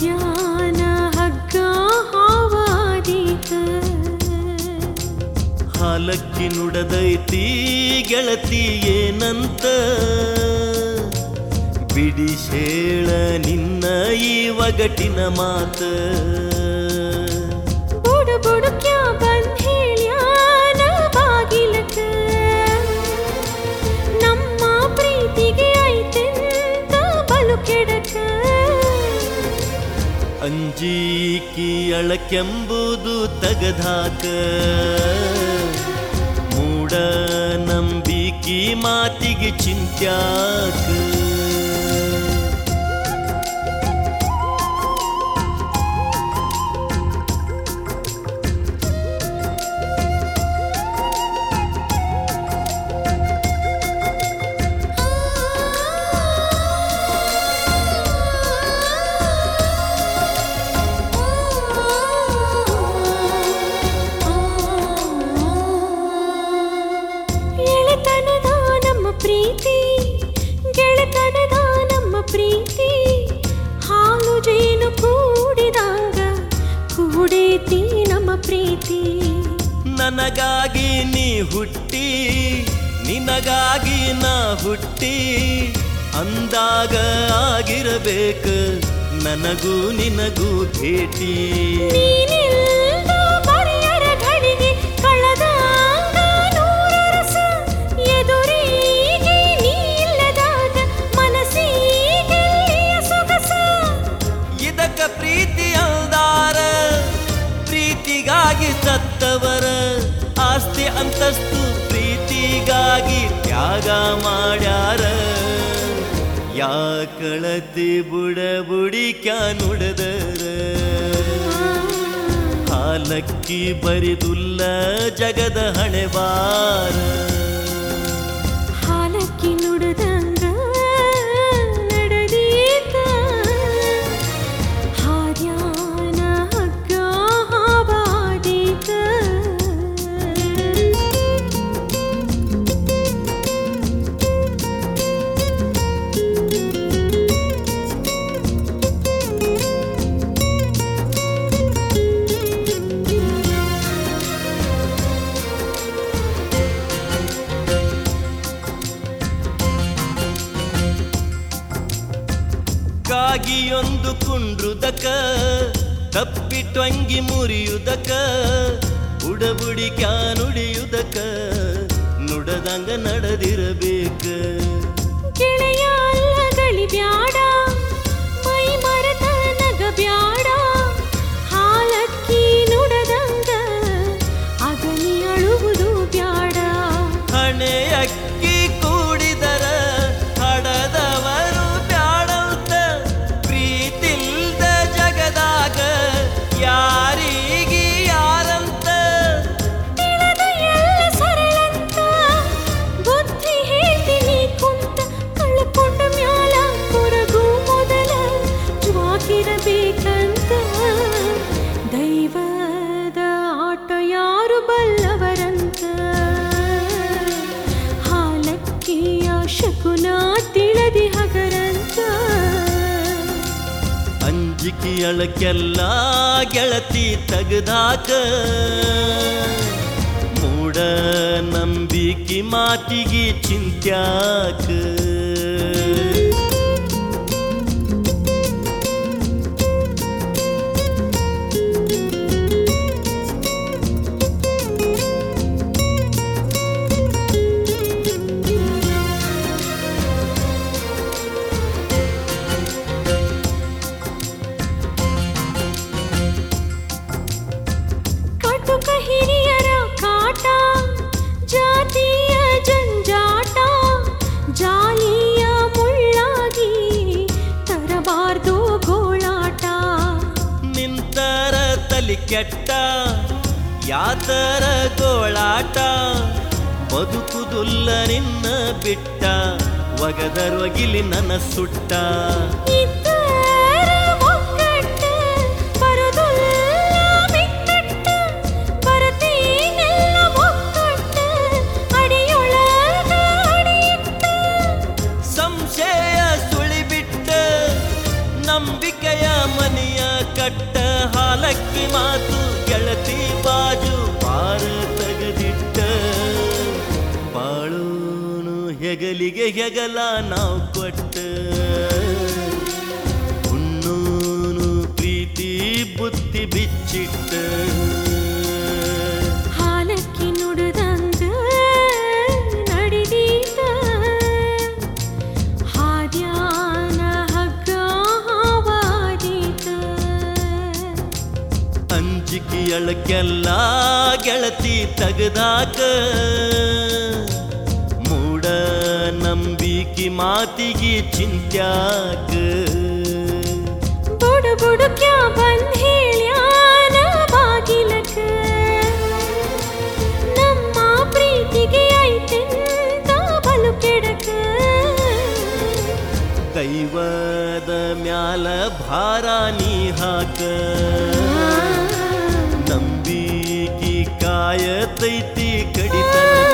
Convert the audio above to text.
ಹಾದ್ಯಾನ ಹಗ್ಗ ಹಾವಾದೀತ ಹಾಲಕ್ಕಿ ನುಡದೈತಿ ಗೆಳತಿ ಏನಂತ ಬಿಡಿಸೇಳ ನಿನ್ನ ಈ ಒಗಟಿನ ಮಾತ ಬುಡು ಬುಡುಕ್ಯಾ ಬಂದ್ ಹೇಳ್ಯಾನ ಬಾಗಿಲಕ ನಮ್ಮ ಪ್ರೀತಿಗೆ ಐತೆಂತ ಬಲು ಕೆಡಕ ಅಂಜೀಕಿ ಅಳಕೆಂಬುದು ತಗದಾಕ ಮೂಡ ನಂಬಿಕಿ ಮಾತಿಗೆ ಚಿಂತ್ಯಾಕ ಎಳೆತನದ ನಮ್ಮ ಪ್ರೀತಿ ಗೆಳೆತನದ ನಮ್ಮ ಪ್ರೀತಿ ಹಾಲು ಜೇನು ಕೂಡಿದಾಗ ಕೂಡೇತಿ ನಮ್ಮ ಪ್ರೀತಿ ನನಗಾಗಿ ನೀ ಹುಟ್ಟಿ ನಿನಗಾಗಿ ನಾ ಹುಟ್ಟಿ ಅಂದಾಗ ಆಗಿರಬೇಕ ನನಗೂ ನಿನಗೂ ಭೇಟಿ ನೀನಿಲ್ದ ಬರೆಯರ ಘಳಿಗೆ ಕಳೆದಾಗ ನೂರರಸ ಎದುರಿಗೆ ನೀ ಇಲ್ಲದಾಗ ಮನಸ್ಸಿಗೆ ಸೊಗಸ ಇದಕ್ಕ ಪ್ರೀತಿ ಅಲ್ದಾರ ಪ್ರೀತಿಗಾಗಿ ಸತ್ತವರ ಆಸ್ತಿ ಅಂತಸ್ತು ಪ್ರೀತಿಗಾಗಿ ತ್ಯಾಗ ಮಾಡ್ಯಾರ ಯಾಕಳತಿ ಬುಡ ಬುಡಿಕ್ಯಾ ನುಡದರ ಹಾಲಕ್ಕಿ ಬರಿದುಲ್ಲ ಜಗದ ಹಣೆಬಾರ ಹಾಲಕ್ಕಿ ನುಡಿದಂಗ ನಡೆದೀತ ಹಾದ್ಯಾನ ಹಗ್ಗ ಹಾವಾದೀತ ಕಾಗಿಯೊಂದು ಕುಂಡ್ರುದಕ ತಪ್ಪಿಟ್ಟಂಗಿ ಮುರಿಯುದಕ ಬುಡಬುಡಿ ನುಡಿಯುದಕ ನುಡದಂಗ ನಡೆದಿರಬೇಕ ಗೆಳೆಯ ಅಲ್ಲ ಗಳಿ ಬ್ಯಾಡ ಮೈ ಮರೆತ ನಗ ಬ್ಯಾಡ ಹಾಲಕ್ಕಿ ನುಡದಂಗ ಅಗಲಿ ಅಳುವುದು ಬ್ಯಾಡ ಹಣೆ ಅಕ್ಕಿ ಕೂಡಿದರ ಹಡದವರು ಬ್ಯಾಡಂತ ಪ್ರೀತಿಲ್ದ ಜಗದಾಗ ಯಾರಿಗೆ ಯಾರಂತ ತಿಳಿದ ಎಲ್ಲ ಸರಳಂತ ಬುದ್ಧಿ ಹೇಳ್ತೀನಿ ಕುಂತ ಕಳ್ಕೊಂಡ ಮ್ಯಾಲ ಕೊರಗು ಮೊದಲ ಜ್ವಾಕಿರಬೇಕಂತ ದೈವದ ಆಟ ಯಾರು ಬಲ್ಲವರಂತ ಹಾಲಕ್ಕಿಯ ಶಕುನ ತಿಳಿದಿ ಹಗರಂತ ಅಂಜಿಕಿ ಅಳಕೆಲ್ಲ ಗೆಳತಿ ತಗದಾಕ ಮೂಡ ನಂಬಿಕೆ ಮಾತಿಗೆ ಚಿಂತ್ಯಾಕ ಕಟುಕ ಹಿರಿಯರ ಕಾಟ ಜಾತಿಯ ಜಂಜಾಟ ಜಾಲಿಯ ಮುಳ್ಳಾಗಿ ತರಬಾರ್ದು ಗೋಳಾಟ ನಿಂತರ ತಲಿ ಕೆಟ್ಟ ಯಾತರ ಗೋಳಾಟ ಬದುಕುದುಲ್ಲ ನಿನ್ನ ಬಿಟ್ಟ ಒಗದರೊಗಿಲಿ ನನ್ನ ಸುಟ್ಟ ಇದ್ದರ ಒಗ್ಗಟ್ಟ ಬರುದುಲ್ಲ ಬಿಕ್ಕಟ್ಟ ಬರತೇನೆಲ್ಲ ಒಗ್ಗಟ್ಟ ಅಡಿಯೊಳಗ ಅಡಿಯಿಟ್ಟ ಸಂಶಯ ಸುಳಿಬಿಟ್ಟ ನಂಬಿಕೆಯ ಮನೆಯ ಕಟ್ಟ ಹಾಲಕ್ಕಿ ಮಾತು ಗೆಳತಿ ಬಾಜು ಬಾರ ತೆಗೆದಿಟ್ಟ ಬಾಳೂನು ಹೆಗಲಿಗೆ ಹೆಗಲ ನಾವು ಕೊಟ್ಟ ಉಣ್ಣೂನು ಪ್ರೀತಿ ಬುತ್ತಿ ಬಿಚ್ಚಿಟ್ಟ ಹಾಲಕ್ಕಿ ನುಡಿದಂಗ ನಡಿದೀತ ಹಾದ್ಯಾನ ಹಗ್ಗ ಹಾವಾದೀತ ಅಂಜಿಕೆಯಳಕ್ಕೆಲ್ಲ ಗೆಳತಿ ತೆಗೆದಾಕ ಮೂಡ ನಂಬಿಕೆ ಮಾತಿಗೆ ಚಿಂತ್ಯಾಕ ಬುಡು ಬುಡುಕ್ಯಾ ಬಂದ್ ಹೇಳ್ಯಾನ ಬಾಗಿಲಕ ನಮ್ಮ ಪ್ರೀತಿಗೆ ಐತೆಂತ ಬಲು ಕೆಡಕ ದೈವದ ಮ್ಯಾಲ ಭಾರ ನೀ ಹಾಕ ನಂಬಿಕೆ ಕಾಯತೈತಿ ಕಡಿತನ